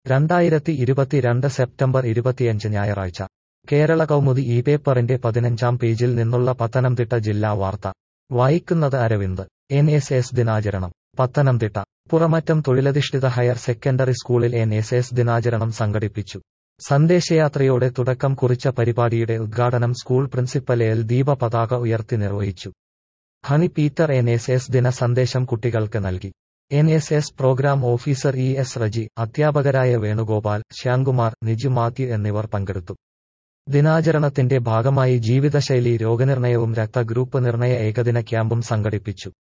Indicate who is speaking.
Speaker 1: രണ്ടായിരത്തി ഇരുപത്തിരണ്ട് സെപ്റ്റംബർ ഇരുപത്തിയഞ്ച് ഞായറാഴ്ച കേരള കൗമുദി ഈ പേപ്പറിന്റെ പതിനഞ്ചാം പേജിൽ നിന്നുള്ള പത്തനംതിട്ട ജില്ലാ വാർത്ത വായിക്കുന്നത് അരവിന്ദ് എൻ എസ് എസ് ദിനാചരണം പത്തനംതിട്ട പുറമറ്റം തൊഴിലധിഷ്ഠിത ഹയർ സെക്കൻഡറി സ്കൂളിൽ എൻ എസ് എസ് ദിനാചരണം സംഘടിപ്പിച്ചു സന്ദേശയാത്രയോടെ തുടക്കം കുറിച്ച പരിപാടിയുടെ ഉദ്ഘാടനം സ്കൂൾ പ്രിൻസിപ്പൽ എൽ ദീപ പതാക ഉയർത്തി നിർവഹിച്ചു Honey Peter N S S ദിന സന്ദേശം കുട്ടികൾക്ക് നൽകി N S S programme officer E S Reji അധ്യാപകരായ വേണുഗോപാൽ ശ്യാംകുമാർ നിജു മാത്യു എന്നിവർ പങ്കെടുത്തു ദിനാചരണത്തിന്റെ ഭാഗമായി ജീവിതശൈലി രോഗനിർണയവും രക്തഗ്രൂപ്പ് നിർണയ ഏകദിന ക്യാമ്പും സംഘടിപ്പിച്ചു